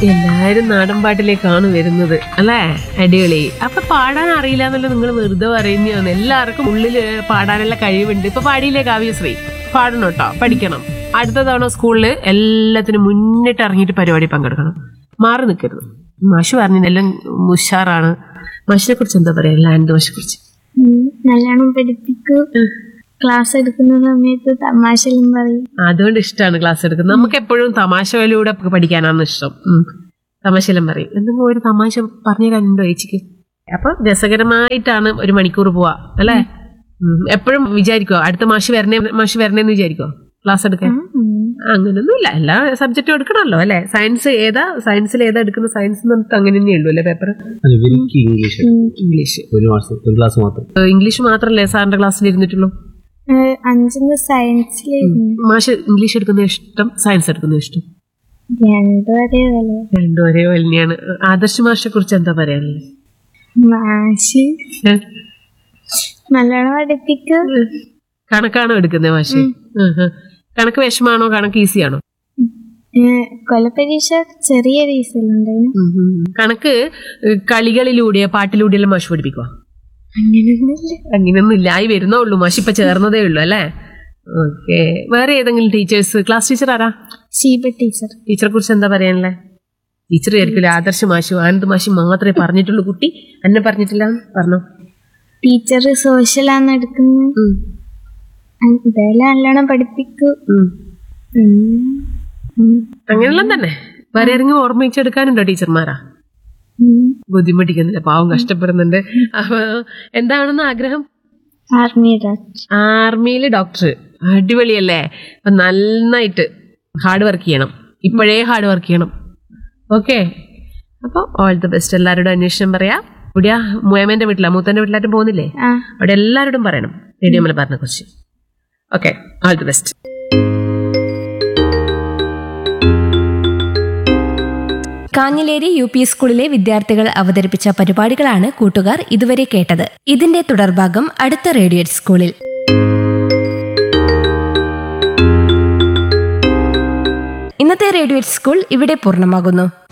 എല്ലാരും നാടൻ പാട്ടിലേക്കാണ് വരുന്നത് അല്ലേ അടിപൊളി അപ്പൊ പാടാൻ അറിയില്ല എന്നല്ല നിങ്ങൾ വെറുതെ പറയുന്നതാണ് എല്ലാവർക്കും ഉള്ളിൽ പാടാനുള്ള കഴിവുണ്ട് ഇപ്പൊ പാടിയില്ലേ കാവ്യശ്രീ പാടണം കേട്ടോ പഠിക്കണം അടുത്ത തവണ സ്കൂളിൽ എല്ലാത്തിനും മുന്നിട്ട് ഇറങ്ങിയിട്ട് പരിപാടി പങ്കെടുക്കണം മാറി നിൽക്കരുത് മാഷ് പറഞ്ഞു എല്ലാം ഉഷാറാണ് മാഷിനെ കുറിച്ച് എന്താ പറയാ ലാൻഡ് മാഷിനെ കുറിച്ച് ഉം, നല്ലോണം പഠിപ്പിക്കും ക്ലാസ് എടുക്കുന്ന സമയത്ത് തമാശലും പറയും അതുകൊണ്ട് ഇഷ്ടമാണ് ക്ലാസ് എടുക്കുന്നത് നമുക്ക് എപ്പോഴും തമാശയിലൂടെ പഠിക്കാനാണ് ഇഷ്ടം ഉം. തമാശയെല്ലാം പറയും എന്തെങ്കിലും ഒരു തമാശ പറഞ്ഞു തരാനുണ്ടോ ചേച്ചിക്ക് അപ്പൊ രസകരമായിട്ടാണ് ഒരു മണിക്കൂർ പോവാ അല്ലേ ഉം. എപ്പോഴും വിചാരിക്കോ അടുത്ത മാഷ് വരണേ മാഷ് വരണേന്ന് വിചാരിക്കോ ക്ലാസ് എടുക്കാൻ ഉം. അങ്ങനെയൊന്നുമില്ല എല്ലാ സബ്ജക്റ്റും എടുക്കണമല്ലോ അല്ലേ സയൻസ് ഏതാ സയൻസിൽ ഏതാ എടുക്കുന്ന സയൻസ് എന്ന് പറഞ്ഞിട്ട് അങ്ങനെ തന്നെ ഉള്ളൂ അല്ലേ പേപ്പർ അല്ല, ഇവർക്ക് ഇംഗ്ലീഷ് ഇംഗ്ലീഷ് ഒരു മാസം ഒരു ക്ലാസ് മാത്രം ഏഹ് ഇംഗ്ലീഷ് മാത്രമല്ലേ സാറിന്റെ ക്ലാസ്സിൽ ഇരുന്നിട്ടുള്ളൂ ഏഹ്, അഞ്ചിന്ന് സയൻസിൽ മാഷ് ഇംഗ്ലീഷ് എടുക്കുന്ന ഇഷ്ടം സയൻസ് എടുക്കുന്ന ഇഷ്ടം രണ്ടും അതേപോലെ രണ്ടും ഒരേ തന്നെയാണ് ആദർശ മാഷിനെ കുറിച്ച് എന്താ പറയാനുള്ളത് മാഷ് ഏഹ്? നല്ലോണം പഠിപ്പിക്കും കണക്കാണോ എടുക്കുന്നത് മാഷ് ഉം, ഉം. കണക്ക് വിഷമാണോ കണക്ക് ഈസിയാണോ ഏഹ്, കൊലപരീക്ഷ ചെറിയ രീതിയിലുണ്ടായിരുന്നു കണക്ക് ഏഹ്, കളികളിലൂടെയോ പാട്ടിലൂടെയെല്ലാം മാഷ് പഠിപ്പിക്കുക അങ്ങനെയൊന്നുമില്ല അങ്ങനെയൊന്നും ഇല്ല ആയി വരുന്നേ ഉള്ളൂ മാഷ് ഇപ്പൊ ചേർന്നതേ ഉള്ളൂ അല്ലേ ഓക്കെ വേറെ ഏതെങ്കിലും ടീച്ചേഴ്സ് ക്ലാസ് ടീച്ചർ ആരാ ഷീബ ടീച്ചർ ടീച്ചറെ കുറിച്ച് എന്താ പറയാനുള്ളേ ടീച്ചർ ആയിരിക്കില്ല ആദർശ മാഷു ആനന്ദ് മാഷി മാത്രമേ പറഞ്ഞിട്ടുള്ളൂ കുട്ടി എന്നെ പറഞ്ഞിട്ടില്ല പറഞ്ഞോ ടീച്ചർ സോഷ്യലാണ് എടുക്കുന്നത് ഉം. ഇതെല്ലാം നല്ലോണം പഠിപ്പിക്കും ഉം. ഉം. ഉം. അങ്ങനെയെല്ലാം തന്നെ വേറെ ആരെങ്കിലും ഓർമ്മിച്ചെടുക്കാനുണ്ടോ ടീച്ചർമാരാ ഉം. ബുദ്ധിമുട്ടിക്കുന്നില്ല പാവം കഷ്ടപ്പെടുന്നുണ്ട് അപ്പൊ എന്താണെന്ന് ആഗ്രഹം ആർമിയുടെ ആർമിയിൽ ഡോക്ടർ അടിപൊളിയല്ലേ അപ്പൊ നന്നായിട്ട് ഹാർഡ് വർക്ക് ചെയ്യണം ഇപ്പോഴേ ഹാർഡ് വർക്ക് ചെയ്യണം ഓക്കെ അപ്പോൾ ഓൾ ദി ബെസ്റ്റ് എല്ലാവരോടും അന്വേഷണം പറയാം ഇവിടെയാ മുയമ്മന്റെ വീട്ടിലാ മൂത്തന്റെ വീട്ടിലായിട്ടും പോകുന്നില്ലേ ആ അവിടെ എല്ലാവരോടും പറയണം റേഡിയോ മലബാറിനെ കുറിച്ച് okay all the best Kanhileri U P സ്കൂളിലെ വിദ്യാർത്ഥികൾ അവതരിപ്പിച്ച പരിപാടികളാണ് കൂട്ടുകാർ ഇതുവരെ കേട്ടത് ഇതിന്റെ തുടർഭാഗം അടുത്ത റേഡിയോ സ്കൂളിൽ ഇന്നത്തെ റേഡിയോ സ്കൂൾ ഇവിടെ പൂർണ്ണമാകുന്നു